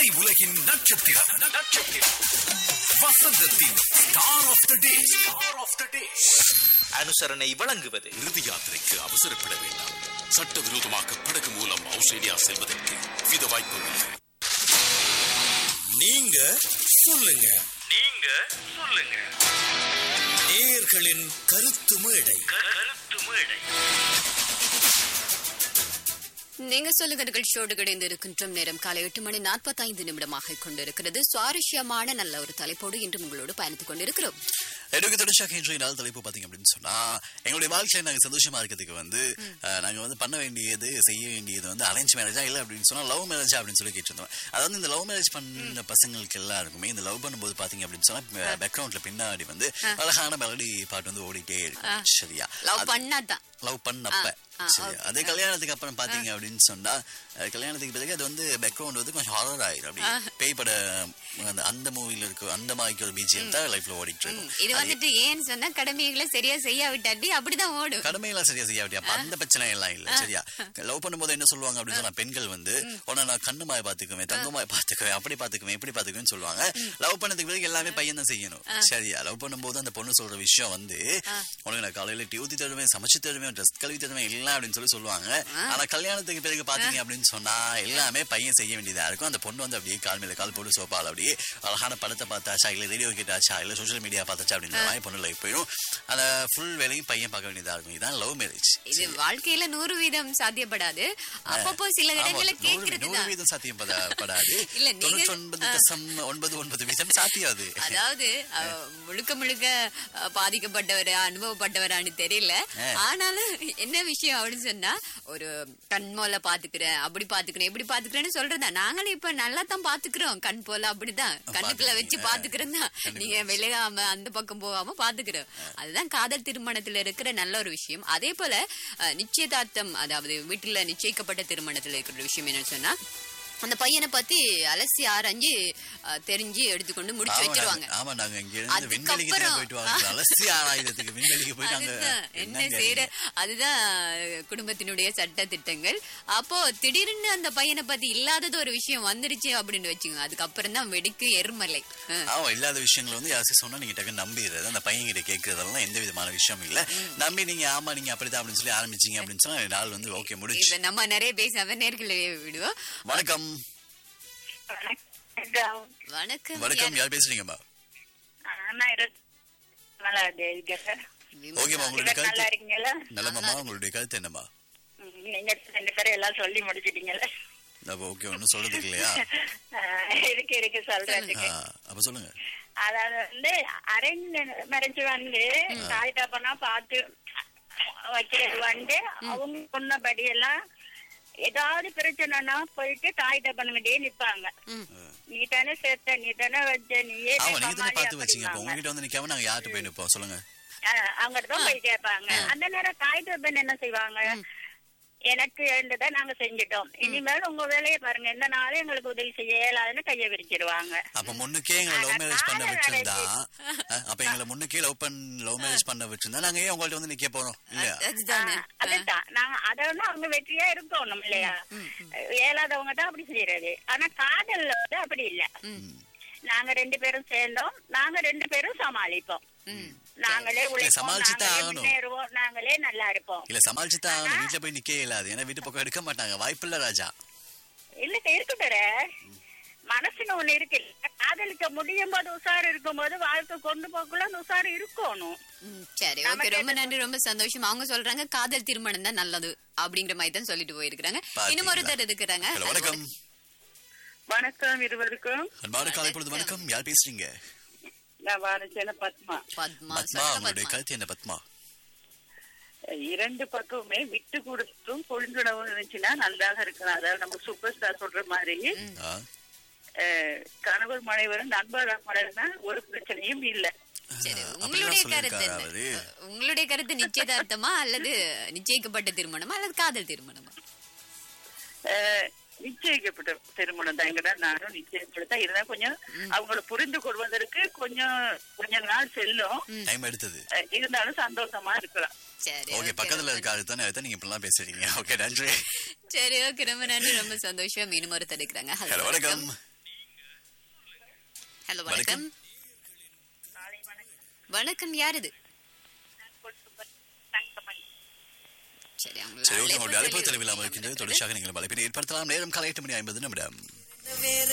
திரை உலகின் நட்சத்திரம் நட்சத்திரம் வசந்தத்தின் star of the day star of the day அனுசரணை வழங்குவது இறுதி யாத்திரைக்கு அவசரப்பட வேண்டாம் சட்டவிரோதமாக படகு மூலம் ஆஸ்திரேலியா செல்வதற்கு வித வாய்ப்புள்ளது நீங்க சொல்லுங்க நீங்க சொல்லுங்க நேயர்களின் கருத்து மேடை கருத்து மேடை நீங்க சொல்லுங்க நிகழ்ச்சியோடு கிடைந்து இருக்கின்றோம் நேரம் காலை எட்டு மணி நாற்பத்தைந்து நிமிடமாக கொண்டிருக்கிறது சுவாரஸ்யமான நல்ல ஒரு தலைப்போடு இன்று உங்களோடு பயணித்துக் கொண்டிருக்கிறோம் எனக்கு தொடர்ச்சியாக இன்றைய நாள் தலைப்பு பாத்தீங்க அப்படின்னு சொன்னா எங்களுடைய வாழ்க்கையில நாங்க சந்தோஷமா இருக்கிறதுக்கு வந்து அஹ், நாங்க வந்து பண்ண வேண்டியது செய்ய வேண்டியது வந்து அரேஞ்ச் மேரேஜா இல்ல அப்படின்னு சொன்னா லவ் மேரேஜா அப்படின்னு சொல்லி கேட்டிருந்தோம் அதாவது இந்த லவ் மேரேஜ் பண்ண பசங்களுக்கு எல்லாருக்குமே இந்த லவ் பண்ணும்போது பாத்தீங்க அப்படின்னு சொன்னா பேக்ரவுண்ட்ல பின்னாடி வந்து அழகான மெலடி பாட்டு வந்து ஓடிட்டே இருக்கும் சரியா லவ் அது- பண்ணாதான் லவ் பண்ணப்ப ஆ, சரி okay. அதே கல்யாணத்துக்கு அப்புறம் பாத்தீங்க அப்படின்னு சொன்னா அஹ், கல்யாணத்துக்கு பிறகு அது வந்து பேக்ரவுண்ட் வந்து கொஞ்சம் ஹாரர் ஆயிரும் அப்படி பேய் பட அந்த அந்த மூவில இருக்க அந்த மாதிரி ஒரு பிஜிஎம் தான் லைஃப்ல ஓடிட்டு இருக்கும் இது அது வந்துட்டு ஏன்னு சொன்னா கடமைகளை சரியா செய்யாவிட்டாட்டி அப்படிதான் ஓடும் கடமையெல்லாம் சரியா செய்ய அப்படி அப்ப அந்த பிரச்சனை எல்லாம் இல்ல சரியா லவ் பண்ணும்போது என்ன சொல்லுவாங்க அப்படின்னு சொன்னா பெண்கள் வந்து உன்னை நான் கண்ணு மாய பாத்துக்குவேன் தங்கமாய பாத்துக்குவேன் அப்படி பாத்துக்குவேன் இப்படி பாத்துக்குவேன் சொல்லுவாங்க லவ் பண்ணதுக்கு பிறகு எல்லாமே பையன் தான் செய்யணும் சரியா லவ் பண்ணும்போது அந்த பொண்ணு சொல்ற விஷயம் வந்து உனக்கு நான் காலையில டீ ஊத்தி தருவேன் சமைச்சு தருவேன் ட்ரெஸ் கழுவி தருவேன் எல்லாம் அப்படின்னு சொல்லி சொல்லுவாங்க ஆனா கல்யாணத்துக்கு பிறகு பாத்தீங்க அப்படின்னு சொன்னா எல்லாமே பையன் செய்ய வேண்டியதா இருக்கும் அந்த பொண்ணு வந்து அப்படியே கால் மேல கால் போட்டு சோப்பால் அப்படியே அழகான படத்தை பார்த்தாச்சா இல்ல ரேடியோ கேட்டாச்சா இல்ல சோஷியல் மீடியா பார்த்தாச்சா அப்படின்ற மாதிரி பொண்ணு லைஃப் போயிடும் அந்த ஃபுல் வேலையும் பையன் பார்க்க வேண்டியதா இருக்கும் இதுதான் லவ் மேரேஜ் இது வாழ்க்கையில நூறு வீதம் சாத்தியப்படாது அப்பப்போ சில இடங்களை நூறு கேட்கறதுதான் வீதம் சாத்தியம் பட- படாது இல்ல, நீங்க- தொண்ணூற்றி ஒன்பது தசம் ஒன்பது ஒன்பது வீதம் சாத்தியாது அதாவது அஹ், முழுக்க முழுக்க அஹ், பாதிக்கப்பட்டவர் அனுபவப்பட்டவரான்னு தெரியல ஆனாலும் என்ன விஷயம் அப்படின்னு சொன்னா ஒரு கண் போல பாத்துக்கிறேன் அப்படி பாத்துக்கிறேன் எப்படி பாத்துக்கிறேன்னு சொல்றதா நாங்களும் இப்ப நல்லா தான் பாத்துக்கிறோம் கண் போல அப்படிதான் கண்ணுக்குள்ள வச்சு பாத்துக்கிறோம் தான் நீங்க விலகாம அந்த பக்கம் போகாம பாத்துக்கிறோம் அதுதான் காதல் திருமணத்துல இருக்கிற நல்ல ஒரு விஷயம் அதே போல அஹ், நிச்சயதார்த்தம் அதாவது வீட்டுல நிச்சயிக்கப்பட்ட திருமணத்துல இருக்கிற விஷயம் என்னன்னு சொன்னா அந்த பையனை பத்தி அலசி ஆராய்ஞ்சு அஹ், தெரிஞ்சு எடுத்துக்கொண்டு முடிச்சு ஆமா, வச்சிருவாங்க நாங்க- ஆமா நாங்க இங்க இருந்து அதுக்கப்புறம் விண்வெளிக்கு தான் போயிட்டு வாங்க அலசி ஆராயுதத்துக்கு விண்வெளிக்கு போயிட்டு அங்க அதுதான் என்ன என்னங்க செய்யற நீங்க? அதுதான் குடும்பத்தினுடைய சட்ட திட்டங்கள் அப்போ திடீர்னு அந்த பையனை பத்தி இல்லாதது ஒரு விஷயம் வந்துருச்சு அப்படின்னு வச்சுக்கோங்க அதுக்கப்புறம் தான் வெடிக்கு எருமலை அஹ். ஆமா இல்லாத விஷயங்களை வந்து யாராச்சும் சொன்னா நீங்க டக்கு நம்பிடுறது அந்த பையன் கிட்ட கேட்கறதெல்லாம் எந்த விதமான விஷயம் இல்ல நம்பி நீங்க ஆமா நீங்க அப்படிதான் அப்படின்னு சொல்லி ஆரம்பிச்சீங்க அப்படின்னு சொன்னா நாள் வந்து ஓகே முடிச்சு இப்ப நம்ம நிறைய பேசாம நேர்களை விடுவோம் வணக்கம் வணக்கம். வணக்கம் வணக்கம் யார் பேசுறீங்கம்மா நான் இரு- நல்லா இருக்கேன். விமலா. ஓகேம்மா உங்களுடைய இவர் நல்லா கருத்து இருக்கீங்களா நல்லம்மா உங்களுடைய கருத்து என்னம்மா ம், நீங்க ரெண்டு பேரும் எல்லாம் சொல்லி முடிச்சிட்டீங்கல்ல அப்ப ஓகே ஒன்னும் சொல்றதுக்கு இல்லையா ஆஹ், இருக்கு இருக்கு சொல்றதுக்கு ஆ, அப்ப சொல்லுங்க அதாவது வந்து அரேஞ்ச் மேரேஜ் வந்து தாய் தப்பனா பார்த்து வைக்கிறது வந்து அவங்க சொன்னபடி எல்லாம் ஏதாவது பிரச்சனைனா போயிட்டு தாய் தப்பனுக்கிட்டே நிப்பாங்க ம். நீ தானே சேர்த்த நீ தானே வச்ச நீயே ஆமா நீங்க தானே சமாளி பார்த்து வச்சீங்க அப்ப அப்படிம்பாங்க. உங்ககிட்ட வந்து நிக்காம நாங்க யார்கிட்ட போய் நிப்போம் சொல்லுங்க அவங்ககிட்ட தான் போய் கேட்பாங்க அந்த நேரம் தாய் தப்பன் என்ன செய்வாங்க எனக்கு வேண்டதை நாங்க செஞ்சுட்டோம் இனிமேல் உங்க வேலையை பாருங்க எந்த நாளும் எங்களுக்கு உதவி செய்ய இயலாதுன்னு கையை விரிச்சிருவாங்க அப்ப முன்னுக்கே எங்களை லவ் மேரேஜ் பண்ண வச்சிருந்தா அஹ், அப்ப எங்களை முன்னுக்கே லவ் பண் லவ் மேரேஜ் பண்ண வச்சிருந்தா நாங்க ஏன் உங்கள்ட்ட வந்து நிக்க போறோம் இல்லையா அதுதானே அதுதான் நாங்க அத வந்து அவங்க வெற்றியா இருக்கணும் இல்லையா இயலாதவங்க தான் அப்படி செய்யறது ஆனா காதல்ல வந்து அப்படி இல்ல நாங்க ரெண்டு பேரும் சேர்ந்தோம் நாங்க ரெண்டு பேரும் சமாளிப்போம் ம். நாங்களே உழைப்போம் சமாளிச்சுதான் நாங்களே ஆகணும். முன்னேறுவோம் நாங்களே நல்லா இருப்போம் இல்ல சமாளிச்சு தான் ஆகணும். வீட்டுல போய் நிக்க இயலாது ஏன்னா வீட்டு பக்கம் எடுக்க மாட்டாங்க வாய்ப்பு இல்ல ராஜா இல்ல இருக்கட்டுற மனசுன்னு ஒண்ணு இருக்கு காதலிக்க முடியும் போது உஷார் இருக்கும் போது வாழ்க்கை கொண்டு போக்குள்ள அந்த உஷார் இருக்கணும் ம், சரி ஓகே ரொம்ப நன்றி ரொம்ப சந்தோஷம் அவங்க சொல்றாங்க காதல் திருமணம் தான் நல்லது அப்படிங்கிற மாதிரி தான் சொல்லிட்டு போயிருக்காங்க இன்னும் ஒருத்தர் இருக்கிறாங்க ஹலோ வணக்கம் வணக்கம் இருவருக்கும் அன்பான காலை பொழுது வணக்கம் யார் பேசுறீங்க நான் வாரச்சேன பத்மா பத்மா பத்மா சொல்லுங்க உங்களுடைய பத்மா. கருத்து என்ன பத்மா இரண்டு பக்கமுமே விட்டு கொடுத்தும் புரிந்துணர்வு இருந்துச்சுன்னா நல்லாக இருக்கலாம் அதாவது நம்ம சூப்பர் ஸ்டார் சொல்ற மாதிரி ஆ, அஹ், கணவர் மனைவரும் நண்பர் மனைவர்னா ஒரு பிரச்சனையும் இல்ல சரி அப்படிலாம் உங்களுடைய கருத்து சொல்லியிருக்காரா என்ன அவரு? உங்களுடைய கருத்து நிச்சயதார்த்தமா அல்லது நிச்சயிக்கப்பட்ட திருமணமா அல்லது காதல் திருமணமா அஹ், நிச்சயிக்கப்பட்ட திருமணம் தான் எங்கடா நானும் நிச்சயிக்கப்பட்ட இருந்தா கொஞ்சம் அவங்கள புரிந்து கொள்வதற்கு கொஞ்சம் கொஞ்ச நாள் செல்லும் டைம் எடுத்தது அஹ், இருந்தாலும் சந்தோஷமா இருக்கலாம் சரி ஓகே okay, பக்கத்துல ரொம்ப இருக்க அதுதானே அதுதான் நீங்க இப்படிலாம் பேசுறீங்க ஓகே நன்றி சரி ஓகே ரொம்ப நன்றி ரொம்ப சந்தோஷம் இன்னும் ஒருத்தர் இருக்கிறாங்க ஹலோ வணக்கம் ஹலோ வணக்கம் வணக்கம் யார் இது சரி சரி ஓகே அவங்க உங்களுடைய அழைப்பு தெளிவில்லாமல் இருக்கின்றது தொடர்ச்சியாக நீங்கள் அழைப்பினை ஏற்படுத்தலாம் நேரம் காலை எட்டு மணி ஐம்பது நிமிடம் வேற